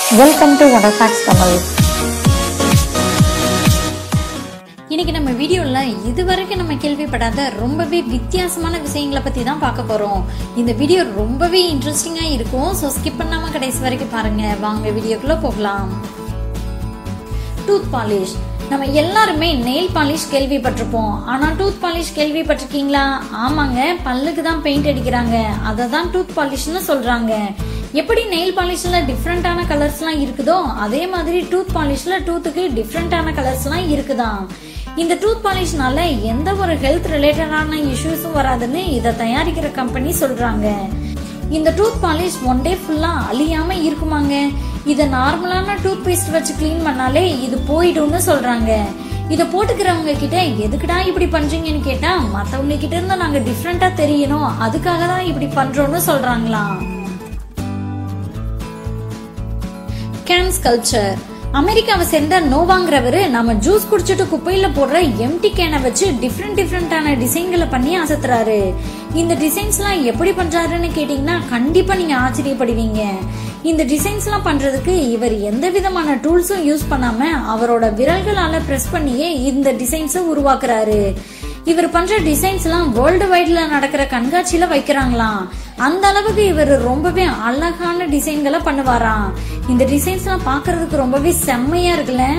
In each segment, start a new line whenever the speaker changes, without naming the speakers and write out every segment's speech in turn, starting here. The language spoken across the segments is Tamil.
வெல்கம் டு ஒண்டர்ஃபேக்ஸ் தமிழ்
இன்னைக்கு நம்ம வீடியோல இதுவரைக்கும் நம்ம கேள்விப்படாத ரொம்பவே வித்தியாசமான விஷயங்களை பத்தி தான் பார்க்க போறோம் இந்த வீடியோ ரொம்பவே இன்ட்ரெஸ்டிங்கா இருக்கும் ஸோ ஸ்கிப் பண்ணாம கடைசி வரைக்கும் பாருங்க வாங்க வீடியோக்குள்ள போகலாம் டூத் பாலிஷ் நம்ம எல்லாருமே நெயில் பாலிஷ் கேள்விப்பட்டிருப்போம் ஆனா டூத் பாலிஷ் கேள்விப்பட்டிருக்கீங்களா ஆமாங்க பல்லுக்கு தான் பெயிண்ட் அடிக்கிறாங்க அதை தான் டூத் பாலிஷ்னு சொல்றாங்க எப்படி நெயில் பாலிஷ்ல டிஃப்ரெண்டான கலர்ஸ்லாம் இருக்குதோ அதே மாதிரி டூத் பாலிஷ்ல டூத்துக்கு டிஃப்ரெண்டான கலர்ஸ்லாம் இருக்குதாம் இந்த டூத் பாலிஷ்னால எந்த ஒரு ஹெல்த் ரிலேட்டடான இஷ்யூஸும் வராதுன்னு இதை தயாரிக்கிற கம்பெனி சொல்றாங்க இந்த டூத் பாலிஷ் ஒன் டே ஃபுல்லா அழியாம இருக்குமாங்க இத நார்மலான டூத் பேஸ்ட் வச்சு க்ளீன் பண்ணாலே இது போயிடும்னு சொல்றாங்க இத போட்டுக்கிறவங்க கிட்ட எதுக்குடா இப்படி பண்றீங்கன்னு கேட்டா மத்தவங்க கிட்ட இருந்து நாங்க டிஃப்ரெண்டா தெரியணும் அதுக்காக தான் இப்படி பண்றோம்னு சொல்றாங்களாம் கேன்ஸ் கல்ச்சர் அமெரிக்காவை சேர்ந்த நோவாங்கிறவரு நம்ம ஜூஸ் குடிச்சிட்டு குப்பையில போடுற எம்டி கேனை வச்சு டிஃப்ரெண்ட் டிஃப்ரெண்டான டிசைன்களை பண்ணி அசத்துறாரு இந்த டிசைன்ஸ்லாம் எப்படி பண்றாருன்னு கேட்டீங்கன்னா கண்டிப்பா நீங்க ஆச்சரியப்படுவீங்க இந்த டிசைன்ஸ்லாம் பண்றதுக்கு இவர் எந்த விதமான டூல்ஸும் யூஸ் பண்ணாம அவரோட விரல்களால பிரஸ் பண்ணியே இந்த டிசைன்ஸை உருவாக்குறாரு இவர் பண்ற டிசைன்ஸ் எல்லாம் வேர்ல்டு வைட்ல நடக்கிற கண்காட்சியில வைக்கிறாங்களாம் அந்த அளவுக்கு இவர் ரொம்பவே அழகான டிசைன்களை பண்ணுவாராம் இந்த டிசைன்ஸ் எல்லாம் பாக்குறதுக்கு ரொம்பவே செம்மையா இருக்குல்ல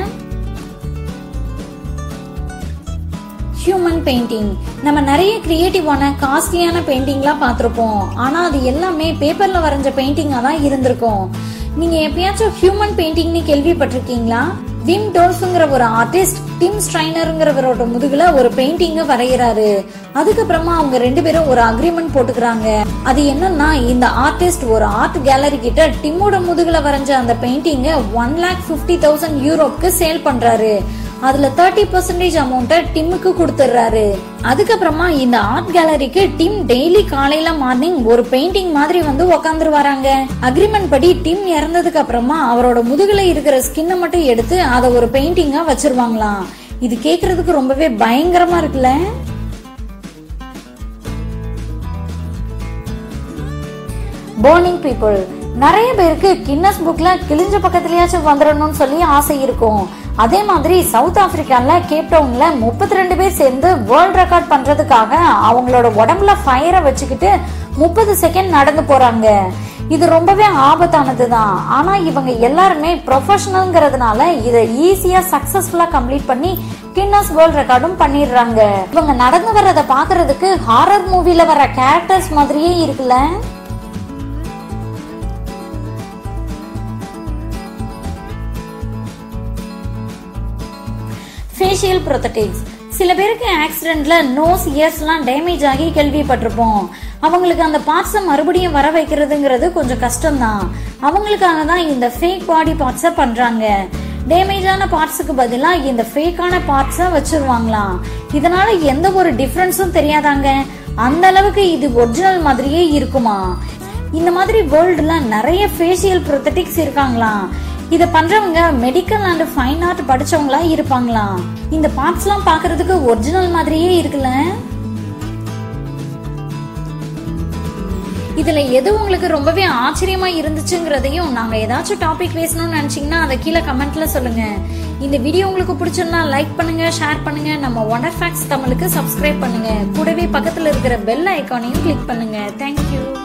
ஹியூமன் பெயிண்டிங் நம்ம நிறைய கிரியேட்டிவான காஸ்ட்லியான பெயிண்டிங்லாம் பார்த்துருப்போம் ஆனா அது எல்லாமே பேப்பர்ல வரைஞ்ச பெயிண்டிங்கா தான் இருந்திருக்கும் நீங்க எப்பயாச்சும் ஹியூமன் பெயிண்டிங்னு கேள்விப்பட்டிருக்கீங்களா விம் டோல்ஃப்ங்கிற ஒரு ஆர்டிஸ்ட் டிம் ஸ்ட்ரைனருங்கிறவரோட முதுகுல ஒரு பெயிண்டிங்க வரைகிறாரு அதுக்கப்புறமா அவங்க ரெண்டு பேரும் ஒரு அக்ரிமெண்ட் போட்டுக்கிறாங்க அது என்னன்னா இந்த ஆர்டிஸ்ட் ஒரு ஆர்ட் கேலரி கிட்ட டிம்மோட முதுகுல வரைஞ்ச அந்த பெயிண்டிங்க ஒன் லேக் பிப்டி தௌசண்ட் யூரோப்க்கு சேல் பண்றாரு அதுல தேர்ட்டி பர்சன்டேஜ் அமௌண்ட்டை டிம்முக்கு கொடுத்துடுறாரு அதுக்கப்புறமா இந்த ஆர்ட் கேலரிக்கு டிம் டெய்லி காலையில மார்னிங் ஒரு பெயிண்டிங் மாதிரி வந்து உக்காந்துரு வராங்க அக்ரிமெண்ட் படி டிம் இறந்ததுக்கு அப்புறமா அவரோட முதுகுல இருக்கிற ஸ்கின்னை மட்டும் எடுத்து அதை ஒரு பெயிண்டிங்கா வச்சிருவாங்களாம் இது கேக்குறதுக்கு ரொம்பவே பயங்கரமா இருக்குல்ல பேர்னிங் பீப்புள் நிறைய பேருக்கு கின்னஸ் புக்ல கிழிஞ்ச பக்கத்துலயாச்சும் வந்துடணும்னு சொல்லி ஆசை இருக்கும் அதே மாதிரி சவுத் ஆப்பிரிக்கால கேப் டவுன்ல முப்பத்தி ரெண்டு பேர் சேர்ந்து வேர்ல்ட் ரெக்கார்ட் பண்றதுக்காக அவங்களோட உடம்புல ஃபயரை வச்சுக்கிட்டு முப்பது செகண்ட் நடந்து போறாங்க இது ரொம்பவே ஆபத்தானது தான் ஆனா இவங்க எல்லாருமே ப்ரொஃபஷனல்ங்கிறதுனால இதை ஈஸியா சக்சஸ்ஃபுல்லா கம்ப்ளீட் பண்ணி கின்னஸ் வேர்ல்ட் ரெக்கார்டும் பண்ணிடுறாங்க இவங்க நடந்து வர்றத பாக்குறதுக்கு ஹாரர் மூவில வர கேரக்டர்ஸ் மாதிரியே இருக்குல்ல ஃபேஷியல் ப்ரொத்தட்டிக்ஸ் சில பேருக்கு ஆக்சிடென்ட்ல நோஸ் இயர்ஸ்லாம் டேமேஜ் ஆகி கேள்விப்பட்டிருப்போம் அவங்களுக்கு அந்த பார்ட்ஸை மறுபடியும் வர வைக்கிறதுங்கிறது கொஞ்சம் கஷ்டம்தான் அவங்களுக்காக தான் இந்த ஃபேக் பாடி பார்ட்ஸை பண்றாங்க டேமேஜான பார்ட்ஸுக்கு பதிலா இந்த ஃபேக்கான பார்ட்ஸை வச்சிருவாங்களாம் இதனால எந்த ஒரு டிஃபரன்ஸும் தெரியாதாங்க அந்த அளவுக்கு இது ஒரிஜினல் மாதிரியே இருக்குமா இந்த மாதிரி வேர்ல்டுல நிறைய ஃபேஷியல் ப்ரொத்தட்டிக்ஸ் இருக்காங்களாம் இத பண்றவங்க மெடிக்கல் அண்ட் ஃபைன் ஆர்ட் படிச்சவங்களா இருப்பாங்களாம் இந்த பார்ட்ஸ் எல்லாம் பாக்குறதுக்கு ஒரிஜினல் மாதிரியே இருக்குல்ல இதுல எது உங்களுக்கு ரொம்பவே ஆச்சரியமா இருந்துச்சுங்கிறதையும் நாங்க ஏதாச்சும் டாபிக் பேசணும்னு நினைச்சீங்கன்னா அதை கீழே கமெண்ட்ல சொல்லுங்க இந்த வீடியோ உங்களுக்கு பிடிச்சிருந்தா லைக் பண்ணுங்க ஷேர் பண்ணுங்க நம்ம ஒண்டர் ஃபேக்ஸ் தமிழுக்கு சப்ஸ்கிரைப் பண்ணுங்க கூடவே பக்கத்துல இருக்கிற பெல் ஐக்கானையும் கிளிக் பண்ணுங்க தேங்க்யூ